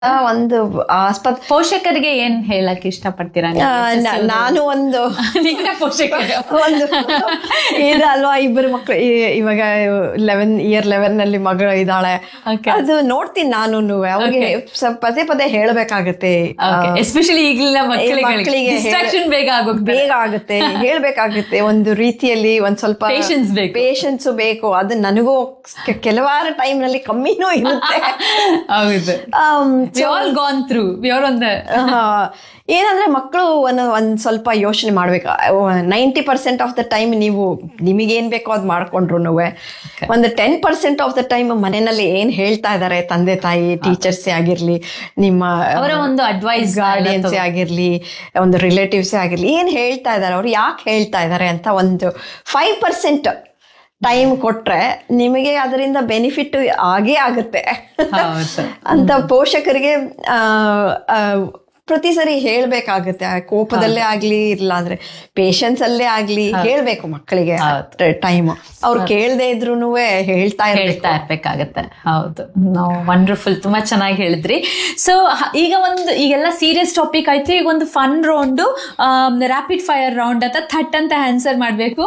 ಒಂದು ಆಸ್ಪತ್ರೆ ಪೋಷಕರಿಗೆ ಏನ್ ಹೇಳಕ್ ಇಷ್ಟಪಡ್ತೀರಾ ನೀವು? ನಾನು ಒಂದು ನೀವೇ ಪೋಷಕರು ಒಂದು ಇದು ಅಲ್ವಾ ಇಬ್ಬರು ಮಕ್ಕಳು ಇವಾಗ ಲೆವೆನ್ ಇಯರ್ ಲೆವೆನ್ ನಲ್ಲಿ ಮಗಳು ಇದ್ದಾಳೆ Okay. ಅದು ನೋಡ್ತೀನಿ ನಾನು ಅವ್ರಿಗೆ ಸ್ವಲ್ಪ ಪದೇ ಪದೇ ಹೇಳ್ಬೇಕಾಗತ್ತೆ ಎಸ್ಪೆಷಲಿ ಈಗಿನ ಮಕ್ಕಳಿಗೆ ಮಕ್ಕಳಿಗೆ ಡಿಸ್ಟ್ರಾಕ್ಷನ್ ಬೇಗ ಆಗೋಗ್ತದೆ ಬೇಗ ಆಗುತ್ತೆ ಹೇಳ್ಬೇಕಾಗುತ್ತೆ ಒಂದು ರೀತಿಯಲ್ಲಿ ಒಂದ್ ಸ್ವಲ್ಪ Patience ಬೇಕು. ಪೇಷನ್ಸ್ ಬೇಕು ಅದು ನನಗೂ ಕೆ- ಕೆಲವಾರು ಟೈಮ್ ನಲ್ಲಿ ಕಮ್ಮಿನೂ ಇರುತ್ತೆ ಹೌದು um, we all gone through we are on the ಆಹಾ. ಏನಂದ್ರೆ ಮಕ್ಕಳು ಒಂದು ಒಂದ್ ಸ್ವಲ್ಪ ಯೋಚನೆ ಮಾಡ್ಬೇಕು ninety percent of the time ನೀವು ನಿಮಗೇನ್ ಬೇಕೋ ಅದ್ ಮಾಡ್ಕೊಂಡ್ರು ಒಂದು ten percent of the time ಮನೆಯಲ್ಲಿ ಏನ್ ಹೇಳ್ತಾ ಇದಾರೆ ತಂದೆ ತಾಯಿ ಟೀಚರ್ಸೇ ಆಗಿರ್ಲಿ ನಿಮ್ಮ ಅವರ ಒಂದು ಅಡ್ವೈಸ್ ಗಾರ್ಡಿಯನ್ಸೇ ಆಗಿರ್ಲಿ ಒಂದು ರಿಲೇಟಿವ್ಸೇ ಆಗಿರ್ಲಿ ಏನ್ ಹೇಳ್ತಾ ಇದಾರೆ ಅವ್ರು ಯಾಕೆ ಹೇಳ್ತಾ ಇದಾರೆ ಅಂತ ಒಂದು ಫೈವ್ ಪರ್ಸೆಂಟ್ ಟೈಮ್ ಕೊಟ್ರೆ ನಿಮಗೆ ಅದರಿಂದ ಬೆನಿಫಿಟ್ ಆಗೇ ಆಗುತ್ತೆ ಹೌದು. ಅಂತ ಪೋಷಕರಿಗೆ ಆ, ಆ, ಪ್ರತಿ ಸರಿ ಹೇಳ್ಬೇಕಾಗುತ್ತೆ ಆ ಕೋಪದಲ್ಲೇ ಆಗ್ಲಿ ಇಲ್ಲ ಅಂದ್ರೆ ಪೇಶನ್ಸ್ ಅಲ್ಲೇ ಆಗ್ಲಿ ಹೇಳ್ಬೇಕು ಮಕ್ಕಳಿಗೆ ಟೈಮ್ ಅವ್ರು ಕೇಳದೆ ಇದ್ರು ಹೇಳ್ತಾ ಇರ್ಬೇಕು ಹೇಳ್ತಾ ಇರ್ಬೇಕಾಗತ್ತೆ ಹೌದು ನಾವು ವಂಡರ್ಫುಲ್ ತುಂಬಾ ಚೆನ್ನಾಗಿ ಹೇಳಿದ್ರಿ ಸೊ ಈಗ ಒಂದು ಈಗೆಲ್ಲ ಸೀರಿಯಸ್ ಟಾಪಿಕ್ ಆಯ್ತು ಈಗ ಒಂದು fun round rapid fire round ಅಂತ ಥಟ್ ಅಂತ ಆನ್ಸರ್ ಮಾಡಬೇಕು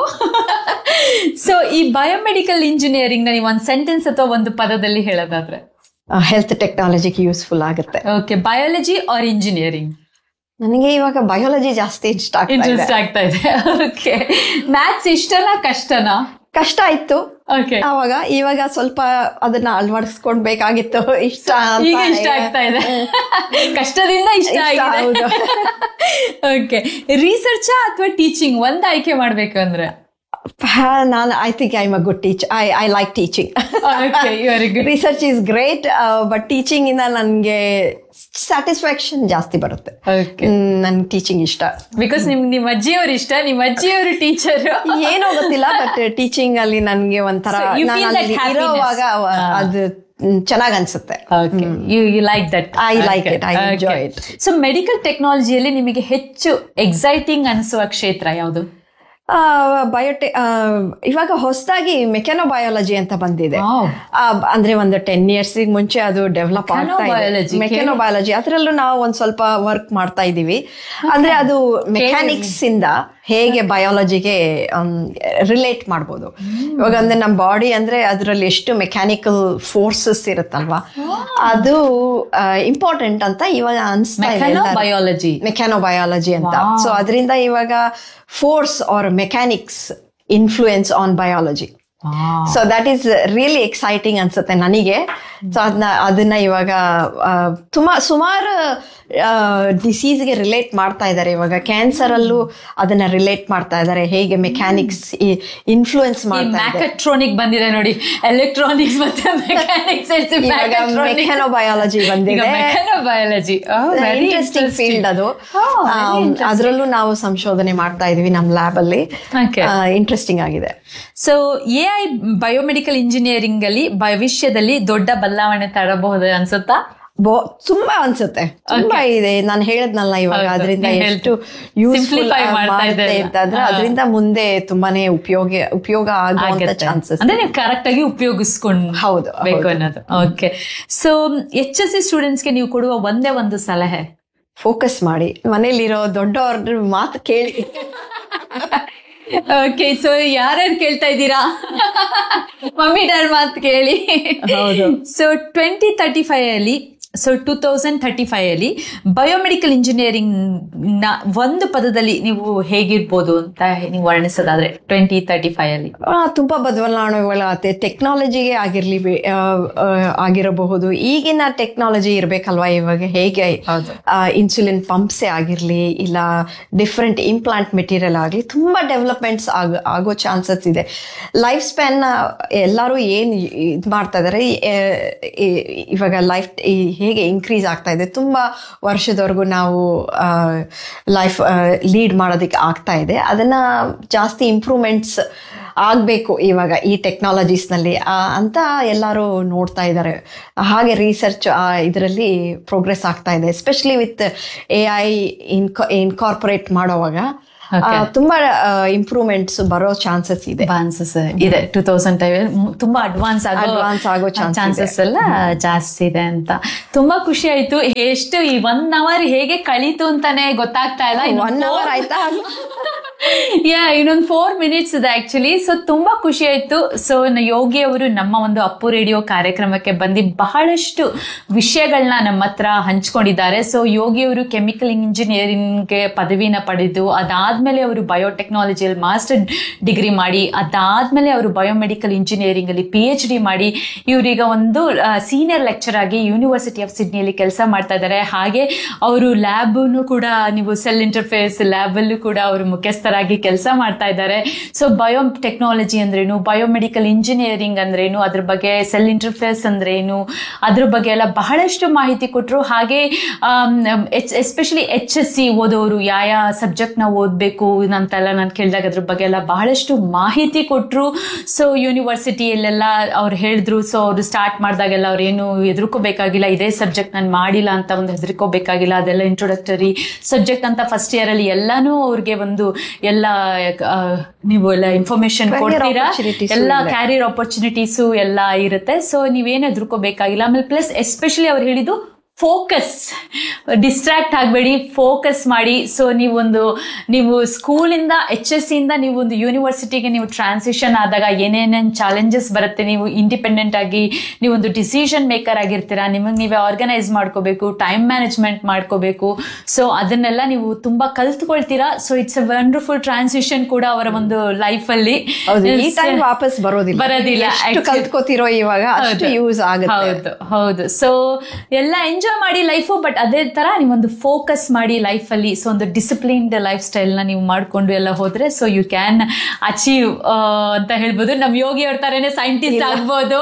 ಸೊ ಈ ಬಯೋಮೆಡಿಕಲ್ ಇಂಜಿನಿಯರಿಂಗ್ ನೀವು ಒಂದು ಸೆಂಟೆನ್ಸ್ ಅಥವಾ ಒಂದು ಪದದಲ್ಲಿ ಹೇಳೋದಾದ್ರೆ ಹೆಲ್ತ್ ಟೆಕ್ನಾಲಜಿಗೆ ಯೂಸ್ಫುಲ್ ಆಗುತ್ತೆ ಓಕೆ ಬಯಾಲಜಿ ಆರ್ ಇಂಜಿನಿಯರಿಂಗ್ ನನಗೆ ಇವಾಗ ಬಯಾಲಜಿ ಜಾಸ್ತಿ ಇಷ್ಟ ಆಗ್ತಾ ಇದೆ ಇಂಟ್ರೆಸ್ಟ್ ಆಗ್ತಾ ಇದೆ ಓಕೆ ಮ್ಯಾಥ್ಸ್ ಇಷ್ಟನಾ ಕಷ್ಟನಾ ಕಷ್ಟ ಇತ್ತು ಓಕೆ ಆವಾಗ ಇವಾಗ ಸ್ವಲ್ಪ ಅದನ್ನ ಅಳವಡಿಸ್ಕೊಳ್ಬೇಕಾಗಿತ್ತು ಇಷ್ಟ ಅಂತ ಈಗ ಇಷ್ಟ ಆಗ್ತಾ ಇದೆ ಕಷ್ಟದಿಂದ ಇಷ್ಟ ಇಷ್ಟ, ಆಗಿದೆ ಹೌದು. ಓಕೆ ರಿಸರ್ಚ್ ಅಥವಾ ಟೀಚಿಂಗ್ ಒಂದ್ ಆಯ್ಕೆ ಮಾಡ್ಬೇಕು ಅಂದ್ರೆ ನಾನು I think I am a good teach I I like teaching okay very good research is great but teaching ಇಂದ ನನಗೆ ಸ್ಯಾಟಿಸ್ಫ್ಯಾಕ್ಷನ್ ಜಾಸ್ತಿ ಬರುತ್ತೆ ಓಕೆ ನನ್ ಟೀಚಿಂಗ್ ಇಷ್ಟ ಬಿಕಾಸ್ ನಿಮ್ಗೆ ನಿಮ್ಮ ಅಜ್ಜಿಯವ್ರು ಇಷ್ಟ ನಿಮ್ಮ ಅಜ್ಜಿಯವರು ಟೀಚರ್ ಏನೋ ಗೊತ್ತಿಲ್ಲ ಬಟ್ ಟೀಚಿಂಗ್ ಅಲ್ಲಿ ನನ್ಗೆ ಒಂಥರ So, you ನಾನು feel that ಅಲ್ಲಿ happiness. ಇರೋವಾಗ ಅದು ಚೆನ್ನಾಗ್ ಅನ್ಸುತ್ತೆ okay you you like that I like it. I enjoy it. So medical ಟೆಕ್ನಾಲಜಿಯಲ್ಲಿ ನಿಮಗೆ ಹೆಚ್ಚು ಎಕ್ಸೈಟಿಂಗ್ ಅನಿಸುವ ಕ್ಷೇತ್ರ ಯಾವುದು ಬಯೋಟೆ ಇವಾಗ ಹೊಸದಾಗಿ ಮೆಕ್ಯಾನೋಬಯಾಲಜಿ ಅಂತ ಬಂದಿದೆ Wow. ಆ, ಅಂದ್ರೆ ಒಂದು ಟೆನ್ ಇಯರ್ಸ್ ಮುಂಚೆ ಅದು ಡೆವಲಪ್ ಆಗ್ತಾ ಇದೆ Mechanobiology, ಮೆಕ್ಯಾನೋಬಯಾಲಜಿ ಅದರಲ್ಲೂ ನಾವು ಒಂದ್ ಸ್ವಲ್ಪ ವರ್ಕ್ ಮಾಡ್ತಾ ಇದೀವಿ ಅಂದ್ರೆ ಅದು ಮೆಕ್ಯಾನಿಕ್ಸ್ ಇಂದ ಹೇಗೆ ಬಯಾಲಜಿಗೆ ರಿಲೇಟ್ ಮಾಡ್ಬೋದು ಇವಾಗ ಅಂದ್ರೆ ನಮ್ಮ ಬಾಡಿ ಅಂದ್ರೆ ಅದರಲ್ಲಿ ಎಷ್ಟು ಮೆಕ್ಯಾನಿಕಲ್ ಫೋರ್ಸಸ್ ಇರುತ್ತಲ್ವಾ ಅದು ಇಂಪಾರ್ಟೆಂಟ್ ಅಂತ ಇವಾಗ ಅನ್ಸ್ತಾ ಇದೆ ಎಲ್ಲರಿಗೂ. ಬಯಾಲಜಿ ಮೆಕ್ಯಾನೋಬಯಾಲಜಿ ಅಂತ ಸೊ ಅದರಿಂದ ಇವಾಗ force or mechanics influence on biology so that is really exciting ಅನ್ಸುತ್ತೆ ನನಗೆ ಸೊ ಅದನ್ನ ಅದನ್ನ ಇವಾಗ ಆ, ತುಂಬಾ ಸುಮಾರು ಡಿಸೀಸ್ಗೆ ರಿಲೇಟ್ ಮಾಡ್ತಾ ಇದ್ದಾರೆ ಇವಾಗ ಕ್ಯಾನ್ಸರ್ ಅಲ್ಲೂ ಅದನ್ನ ರಿಲೇಟ್ ಮಾಡ್ತಾ ಇದ್ದಾರೆ ಹೇಗೆ ಮೆಕ್ಯಾನಿಕ್ಸ್ ಇನ್ಫ್ಲೂಯೆನ್ಸ್ ಈ ಮಾಡ್ತಾ ಇದೆ ಮ್ಯಾಕಟ್ರಾನಿಕ್ ಬಂದಿದೆ ನೋಡಿ ಎಲೆಕ್ಟ್ರಾನಿಕ್ಸ್ ಮತ್ತೆ ಮೆಕ್ಯಾನಿಕ್ಸ್ ಇವಾಗ ಮೆಕ್ಯಾನೋಬಯಾಲಜಿ ಬಂದಿದೆ ಬಯಾಲಜಿ ಇಂಟ್ರೆಸ್ಟಿಂಗ್ ಫೀಲ್ಡ್ ಅದು ಅದರಲ್ಲೂ ನಾವು ಸಂಶೋಧನೆ ಮಾಡ್ತಾ ಇದೀವಿ ನಮ್ಮ ಲ್ಯಾಬ್ ಅಲ್ಲಿ Okay. ಇಂಟ್ರೆಸ್ಟಿಂಗ್ ಆಗಿದೆ so A I biomedical engineering ಅಲ್ಲಿ ಭವಿಷ್ಯದಲ್ಲಿ ದೊಡ್ಡ ಬದಲಾವಣೆ ತರಬಹುದು ಅನ್ಸುತ್ತಾ ಬೋ ತುಂಬಾ ಅನ್ಸುತ್ತೆ ತುಂಬಾ ಇದೆ ನಾನು ಹೇಳದ್ನಲ್ಲ ಇವಾಗ ಹೌದು, ಅದರಿಂದ ನೀವ್ ಎಷ್ಟು ಹೇಳ್ತು. ಯೂಸ್ಫುಲ್ Simplify ಮಾಡ್ತಾ ಮಾಡುತ್ತೆ ಇದ್ದೀರಲ್ಲ. ಅಂತಂದ್ರೆ ಅದರಿಂದ ಮುಂದೆ ತುಂಬಾನೇ ಉಪಯೋಗ ಉಪಯೋಗ ಆಗುವಂತ ಆಗತ್ತೆ. ಚಾನ್ಸಸ್ ಅಂದ್ರೆ ನೀವು ಕರೆಕ್ಟ್ ಆಗಿ ಉಪಯೋಗಿಸ್ಕೊಂಡು ಹೌದು, ಬೇಕು ಹೌದು. ಅನ್ನೋದು okay so H S C ಸ್ಟೂಡೆಂಟ್ಸ್ಗೆ ನೀವು ಕೊಡುವ ಒಂದೇ ಒಂದು ಸಲಹೆ ಫೋಕಸ್ ಮಾಡಿ ಮನೇಲಿರೋ ದೊಡ್ಡವ್ರ ಮಾತು ಕೇಳಿ ಓಕೆ ಸೊ ಯಾರ್ಯಾರು ಕೇಳ್ತಾ ಇದ್ದೀರಾ ಮಮ್ಮಿ ಡ್ಯಾಡ್ ಮಾತು ಕೇಳಿ ಹೌದು. ಸೊ ಟ್ವೆಂಟಿ ತರ್ಟಿ ಫೈವ್ ಅಲ್ಲಿ so two thousand thirty five ಅಲ್ಲಿ ಬಯೋಮೆಡಿಕಲ್ ಇಂಜಿನಿಯರಿಂಗ್ ನ ಒಂದು ಪದದಲ್ಲಿ ನೀವು ಹೇಗಿರ್ಬೋದು ಅಂತ ನೀವು ವರ್ಣಿಸೋದಾದ್ರೆ ಟ್ವೆಂಟಿ ತರ್ಟಿ ಫೈವ್ ಅಲ್ಲಿ ಆ, ತುಂಬಾ ಬದಲಾವಣೆಗಳಾಗುತ್ತೆ ಟೆಕ್ನಾಲಜಿಗೆ ಆಗಿರ್ಲಿ ಬೆ- ಆ, ಆ, ಆಗಿರಬಹುದು ಈಗಿನ ಟೆಕ್ನಾಲಜಿ ಇರ್ಬೇಕಲ್ವಾ ಇವಾಗ ಹೇಗೆ ಹೌದು. ಇನ್ಸುಲಿನ್ ಪಂಪ್ಸೇ ಆಗಿರ್ಲಿ ಇಲ್ಲ ಡಿಫ್ರೆಂಟ್ ಇಂಪ್ಲಾಂಟ್ ಮೆಟೀರಿಯಲ್ ಆಗಲಿ ತುಂಬಾ ಡೆವಲಪ್ಮೆಂಟ್ಸ್ ಆಗ ಆಗೋ ಚಾನ್ಸಸ್ ಇದೆ ಲೈಫ್ ಸ್ಪ್ಯಾನ್ ಎಲ್ಲರೂ ಏನ್ ಇದು ಮಾಡ್ತಾ ಇದಾರೆ ಈ, ಆ, ಈ- ಇವಾಗ ಲೈಫ್ ಹೇಗೆ ಇನ್ಕ್ರೀಸ್ ಆಗ್ತಾ ಇದೆ ತುಂಬಾ ವರ್ಷದವರೆಗೂ ನಾವು ಲೈಫ್ ಲೀಡ್ ಮಾಡೋದಕ್ಕೆ ಆಗ್ತಾ ಇದೆ ಅದನ್ನ ಜಾಸ್ತಿ ಇಂಪ್ರೂವ್ಮೆಂಟ್ಸ್ ಆಗಬೇಕು ಇವಾಗ ಈ ಟೆಕ್ನಾಲಜೀಸ್ನಲ್ಲಿ ಅಂತ ಎಲ್ಲರೂ ನೋಡ್ತಾ ಇದ್ದಾರೆ ಹಾಗೆ ರಿಸರ್ಚ್ ಇದರಲ್ಲಿ ಪ್ರೋಗ್ರೆಸ್ ಆಗ್ತಾ ಇದೆ ಎಸ್ಪೆಷಲಿ ವಿತ್ ಎ ಐ ಇನ್ಕಾ ಇನ್ಕಾರ್ಪೊರೇಟ್ ಮಾಡೋವಾಗ Okay. ತುಂಬಾ ಇಂಪ್ರೂವ್ಮೆಂಟ್ಸ್ ಬರೋ ಚಾನ್ಸಸ್ ಇದೆ ಅಡ್ವಾನ್ಸಸ್ ಇದೆ ಟೂ ತೌಸಂಡ್ ತುಂಬಾ ಅಡ್ವಾನ್ಸ್ ಆಗೋ Advance ಆಗೋ chance ಚಾನ್ಸಸ್ ಎಲ್ಲ ಜಾಸ್ತಿ ಇದೆ ಅಂತ ತುಂಬಾ ಖುಷಿ ಆಯ್ತು ಎಷ್ಟು ಈ ಒನ್ ಅವರ್ ಹೇಗೆ ಕಳೀತು ಅಂತಾನೆ ಗೊತ್ತಾಗ್ತಾ ಇಲ್ಲ ಒನ್ ಅವರ್ ಆಯ್ತಾ ಯಾ ಇನ್ನೊಂದು ಫೋರ್ ಮಿನಿಟ್ಸ್ ಇದೆ ಆಕ್ಚುಲಿ ಸೊ ತುಂಬಾ ಖುಷಿ ಆಯ್ತು ಸೊ ಯೋಗಿ ಅವರು ನಮ್ಮ ಒಂದು ಅಪ್ಪು ರೇಡಿಯೋ ಕಾರ್ಯಕ್ರಮಕ್ಕೆ ಬಂದು ಬಹಳಷ್ಟು ವಿಷಯಗಳನ್ನ ನಮ್ಮ ಹತ್ರ ಹಂಚ್ಕೊಂಡಿದ್ದಾರೆ ಸೊ ಯೋಗಿ ಅವರು ಕೆಮಿಕಲ್ ಇಂಜಿನಿಯರಿಂಗ್ಗೆ ಪದವಿನ ಪಡೆದು ಅದಾದ್ಮೇಲೆ ಅವರು ಬಯೋಟೆಕ್ನಾಲಜಿಯಲ್ಲಿ ಮಾಸ್ಟರ್ ಡಿಗ್ರಿ ಮಾಡಿ ಅದಾದ್ಮೇಲೆ ಅವರು ಬಯೋಮೆಡಿಕಲ್ ಇಂಜಿನಿಯರಿಂಗ್ ಅಲ್ಲಿ ಪಿ ಎಚ್ ಡಿ ಮಾಡಿ ಇವರೀಗ ಒಂದು ಸೀನಿಯರ್ ಲೆಕ್ಚರ್ ಆಗಿ ಯೂನಿವರ್ಸಿಟಿ ಆಫ್ ಸಿಡ್ನಿಯಲ್ಲಿ ಕೆಲಸ ಮಾಡ್ತಾ ಇದ್ದಾರೆ ಹಾಗೆ ಅವರು ಲ್ಯಾಬ್ನು ಕೂಡ ನೀವು ಸೆಲ್ ಇಂಟರ್ಫೇಸ್ ಲ್ಯಾಬ್ ಅಲ್ಲೂ ಕೂಡ ಅವರು ಮುಖ್ಯಸ್ಥರಾಗಿ ಕೆಲಸ ಮಾಡ್ತಾ ಇದ್ದಾರೆ ಸೊ ಬಯೋ ಟೆಕ್ನಾಲಜಿ ಅಂದ್ರೇನು ಬಯೋಮೆಡಿಕಲ್ ಇಂಜಿನಿಯರಿಂಗ್ ಅಂದ್ರೇನು ಅದ್ರ ಬಗ್ಗೆ ಸೆಲ್ ಇಂಟರ್ಫೇಸ್ ಅಂದ್ರೇನು ಅದ್ರ ಬಗ್ಗೆ ಎಲ್ಲ ಬಹಳಷ್ಟು ಮಾಹಿತಿ ಕೊಟ್ಟರು ಹಾಗೆ ಎಸ್ಪೆಷಲಿ ಎಚ್ ಎಸ್ ಸಿ ಓದೋರು ಯಾವ ಯಾವ ಸಬ್ಜೆಕ್ಟ್ನ ಓದಬೇಕು ಅಂತೆಲ್ಲ ನಾನು ಕೇಳಿದಾಗ ಅದ್ರ ಬಗ್ಗೆ ಎಲ್ಲ ಬಹಳಷ್ಟು ಮಾಹಿತಿ ಕೊಟ್ಟರು ಸೊ ಯೂನಿವರ್ಸಿಟಿಯಲ್ಲೆಲ್ಲ ಅವ್ರು ಹೇಳಿದ್ರು ಸೊ ಅವರು ಸ್ಟಾರ್ಟ್ ಮಾಡಿದಾಗೆಲ್ಲ ಅವ್ರು ಏನು ಹೆದರ್ಕೋಬೇಕಾಗಿಲ್ಲ ಇದೇ ಸಬ್ಜೆಕ್ಟ್ ನಾನು ಮಾಡಿಲ್ಲ ಅಂತ ಒಂದು ಹೆದರ್ಕೋಬೇಕಾಗಿಲ್ಲ ಅದೆಲ್ಲ ಇಂಟ್ರೊಡಕ್ಟರಿ ಸಬ್ಜೆಕ್ಟ್ ಅಂತ ಫಸ್ಟ್ ಇಯರ್ ಅಲ್ಲಿ ಎಲ್ಲಾನು ಅವ್ರಿಗೆ ಒಂದು ಎಲ್ಲ ಆ, ನೀವು ಎಲ್ಲ ಇನ್ಫಾರ್ಮೇಶನ್ Career ಕೊಡ್ತೀರಾ opportunities ಎಲ್ಲ ಇದೆ. ಕ್ಯಾರಿಯರ್ ಆಪರ್ಚುನಿಟೀಸು ಎಲ್ಲ ಇರುತ್ತೆ ಸೊ ನೀವೇನು ಹೆದರ್ಕೋಬೇಕಾಗಿಲ್ಲ ಆಮೇಲೆ ಪ್ಲಸ್ ಎಸ್ಪೆಷಲಿ ಅವ್ರು ಹೇಳಿದ್ದು ಫೋಕಸ್ ಡಿಸ್ಟ್ರಾಕ್ಟ್ ಆಗಬೇಡಿ ಫೋಕಸ್ ಮಾಡಿ ಸೊ ನೀವೊಂದು ನೀವು ಸ್ಕೂಲಿಂದ ಎಚ್ ಎಸ್ ಇಂದ ನೀವು ಒಂದು ಯೂನಿವರ್ಸಿಟಿಗೆ ನೀವು ಟ್ರಾನ್ಸಿಷನ್ ಆದಾಗ ಏನೇನೇನು ಚಾಲೆಂಜಸ್ ಬರುತ್ತೆ ನೀವು ಇಂಡಿಪೆಂಡೆಂಟ್ ಆಗಿ ನೀವೊಂದು ಡಿಸಿಷನ್ ಮೇಕರ್ ಆಗಿರ್ತೀರಾ ನಿಮಗೆ ನೀವೇ ಆರ್ಗನೈಸ್ ಮಾಡ್ಕೋಬೇಕು ಟೈಮ್ ಮ್ಯಾನೇಜ್ಮೆಂಟ್ ಮಾಡ್ಕೋಬೇಕು ಸೊ ಅದನ್ನೆಲ್ಲ ನೀವು ತುಂಬಾ ಕಲ್ತ್ಕೊಳ್ತೀರಾ so it's a wonderful transition ಕೂಡ ಅವರ ಒಂದು ಲೈಫಲ್ಲಿ ಹೌದು ಈ ಟೈಮ್ ವಾಪಸ್ ಬರೋದಿಲ್ಲ ಬರೋದಿಲ್ಲ, ಎಷ್ಟು actually. ಕಲ್ತ್ಕೋತಿರೋ ಇವಾಗ ಅಷ್ಟು ಹೌದು. ಯೂಸ್ ಆಗುತ್ತೆ ಹೌದು ಹೌದು ಸೊ ಎಲ್ಲ ಎಂಜಾಯ್ ಮಾಡಿ ಲೈಫು ಬಟ್ ಅದೇ ತರ ನೀವೊಂದು ಫೋಕಸ್ ಮಾಡಿ ಲೈಫ್ ಅಲ್ಲಿ ಸೊ ಒಂದು ಡಿಸಿಪ್ಲಿನ್ಡ್ ಲೈಫ್ ಸ್ಟೈಲ್ ನ ನೀವು ಮಾಡ್ಕೊಂಡು ಎಲ್ಲ ಹೋದ್ರೆ ಸೊ ಯು ಕ್ಯಾನ್ ಅಚೀವ್ ಅಂತ ಹೇಳ್ಬೋದು ನಮ್ ಯೋಗಿ ಅವ್ರ ತರನೇ ಸೈಂಟಿಸ್ಟ್ ಆಗ್ಬೋದು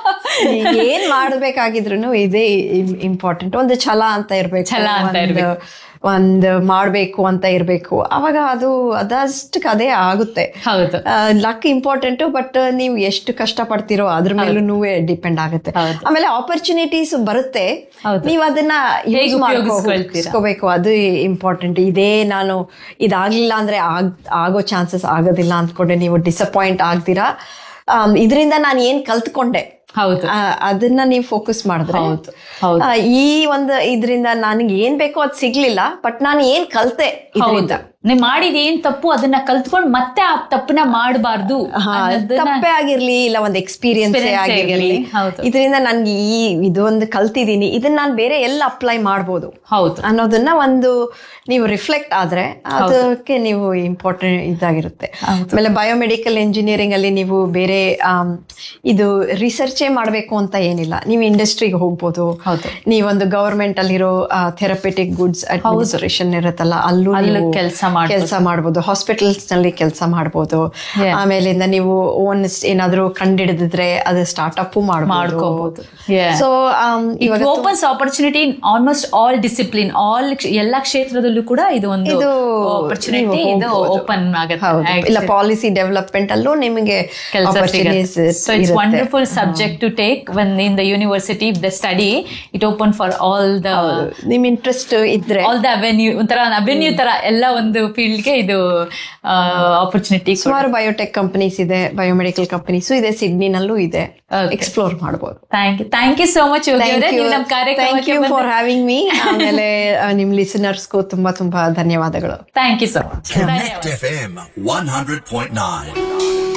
ಏನ್ ಮಾಡ್ಬೇಕಾಗಿದ್ರು ಇದೇ ಇಂಪಾರ್ಟೆಂಟ್ ಒಂದು ಛಲ ಅಂತ ಇರ್ಬೇಕು ಛಲ ಅಂತ ಒಂದು- ಇರ್ಬೇಕು. ಒಂದ್ ಮಾಡ್ಬೇಕು ಅಂತ ಇರ್ಬೇಕು ಅವಾಗ ಅದು ಅದಷ್ಟಕ್ಕೆ ಅದೇ ಆಗುತ್ತೆ ಹೌದು ಲಕ್ ಇಂಪಾರ್ಟೆಂಟ್ ಬಟ್ ನೀವು ಎಷ್ಟು ಕಷ್ಟ ಪಡ್ತಿರೋ ಅದ್ರ ಮೇಲೂ ನೀವೇ ಡಿಪೆಂಡ್ ಆಗುತ್ತೆ ಹೌದು. ಆಮೇಲೆ ಆಪರ್ಚುನಿಟೀಸ್ ಬರುತ್ತೆ ಹೌದು. ನೀವು ಅದನ್ನ ಹೇಗೆ use ಮಾಡ್ಕೊ- ಉಪಯೋಗಿಸ್ಕೊಳ್ತೀರಾ? ಉಪಯೋಗಿಸ್ಕೋಬೇಕು ಅದು ಇಂಪಾರ್ಟೆಂಟ್ ಇದೇ ನಾನು ಇದಾಗ್ಲಿಲ್ಲ ಅಂದ್ರೆ ಆಗ್ ಆಗೋ ಚಾನ್ಸಸ್ ಆಗೋದಿಲ್ಲ ಅಂದ್ಕೊಂಡೆ ನೀವು ಡಿಸಪಾಯಿಂಟ್ ಆಗ್ದಿರಾ ಇದರಿಂದ ನಾನು ಏನ್ ಕಲ್ತ್ಕೊಂಡೆ ಹೌದು ಆ, ಅದನ್ನ ನೀವು ಫೋಕಸ್ ಮಾಡಿದ್ರೆ ಹೌದು ಹೌದು ಆ, ಈ ಒಂದು ಇದರಿಂದ ನನಗೆ ಏನ್ ಬೇಕೋ ಅದು ಸಿಗ್ಲಿಲ್ಲ ಬಟ್ ನಾನು ಏನ್ ಕಲ್ತೆ ಇದರಿಂದ ಹೌದು ನೀವು ಮಾಡಿದ ಏನ್ ತಪ್ಪು ಅದನ್ನ ಕಲ್ತ್ಕೊಂಡು ಮತ್ತೆ ಆ ತಪ್ಪನ್ನ ಮಾಡಬಾರ್ದು ತಪ್ಪೇ ಆಗಿರ್ಲಿ ಇಲ್ಲ ಒಂದು ಎಕ್ಸ್ಪೀರಿಯನ್ಸ್ Experience ಆಗಿರ್ಲಿ ಆಗಿರ್ಲಿ, ಹೌದು. ಇದರಿಂದ ನನ್ಗೆ ಈ ಇದೊಂದು ಕಲ್ತಿದ್ದೀನಿ ಇದನ್ನ ನಾನು ಬೇರೆ ಎಲ್ಲ ಅಪ್ಲೈ ಮಾಡ್ಬೋದು ಹೌದು ಅನ್ನೋದನ್ನ ಒಂದು ನೀವು ರಿಫ್ಲೆಕ್ಟ್ ಆದ್ರೆ ಅದಕ್ಕೆ ನೀವು ಇಂಪಾರ್ಟೆಂಟ್ ಇದಾಗಿರುತ್ತೆ ಆಮೇಲೆ ಬಯೋಮೆಡಿಕಲ್ ಇಂಜಿನಿಯರಿಂಗ್ ಅಲ್ಲಿ ನೀವು ಬೇರೆ ಆಮ್, ಇದು ರಿಸರ್ಚೇ ಮಾಡಬೇಕು ಅಂತ ಏನಿಲ್ಲ ನೀವು ಇಂಡಸ್ಟ್ರಿಗೆ ಹೋಗ್ಬೋದು ಹೌದು. ನೀವೊಂದು ಗವರ್ಮೆಂಟ್ ಅಲ್ಲಿರೋ ಥೆರಪೆಟಿಕ್ ಗುಡ್ಸ್ ಅಡ್ಮಿನಿಸ್ಟ್ರೇಷನ್ ಇರುತ್ತಲ್ಲ ಅಲ್ಲೂ ಅಲ್ಲೂ ನೀವು ಕೆಲ್ಸ ಮಾಡ್ಬೋದು. ಕೆಲಸ ಮಾಡ್ಬೋದು ಹಾಸ್ಪಿಟಲ್ಸ್ ನಲ್ಲಿ ಕೆಲಸ ಮಾಡ್ಬೋದು Yeah. ಆಮೇಲಿಂದ ನೀವು ಓನ್ ಏನಾದ್ರು ಕಂಡಿಡಿದ್ರೆ ಅದು ಸ್ಟಾರ್ಟ್ಅಪ್ ಮಾಡ್ಕೋಬಹುದು. ಮಾಡ್ಕೋಬಹುದು Yeah. ಸೊ ಇಟ್ ಇವಾಗ opens opportunity in almost all discipline all ಎಲ್ಲ ಕ್ಷೇತ್ರದಲ್ಲೂ ಕೂಡ ಇದು ಒಂದು ಇದು ಆಪರ್ಚುನಿಟಿ ನೀವು ಇದು ಹೋಗ್ಬೋದು. ಓಪನ್ ಹೌದು. ಆಗುತ್ತೆ ಇಲ್ಲ ಪಾಲಿಸಿ ಡೆವಲಪ್ಮೆಂಟ್ ಅಲ್ಲೂ ನಿಮಗೆ ಕೆಲಸ opportunities ಸೊ ಇಟ್ಸ್ ಇರುತ್ತೆ. Wonderful subject to take when in the university the study it open for all the ಹೌದು. ನಿಮ್ ಇಂಟ್ರೆಸ್ಟ್ ಇದ್ರೆ ಆಲ್ ದ ಅವೆನ್ಯೂ ಒಂಥರ ಅವೆನ್ಯೂ ತರ ಎಲ್ಲ ಒಂದು ಫೀಲ್ಡ್ಗೆ ಇದು ಆಪರ್ಚುನಿಟಿ ಸುಮಾರು ಬಯೋಟೆಕ್ ಕಂಪನೀಸ್ ಇದೆ ಬಯೋಮೆಡಿಕಲ್ ಕಂಪನೀಸ್ ಇದೆ ಸಿಡ್ನಿನಲ್ಲೂ ಇದೆ Okay. ಎಕ್ಸ್ಪ್ಲೋರ್ ಮಾಡಬಹುದು thank you thank you so much Yogi ಅವರೇ ನೀವು ನಮ್ಮ ಥ್ಯಾಂಕ್ ಕಾರ್ಯಕ್ರಮಕ್ಕೆ ಯು ಫಾರ್ ಹ್ಯಾವಿಂಗ್ ಮೀ ಆಮೇಲೆ ಆ, ನಿಮ್ ಲಿಸನರ್ಸ್ಗೂ ತುಂಬಾ ತುಂಬಾ ಧನ್ಯವಾದಗಳು thank you so much Connect FM 100.9.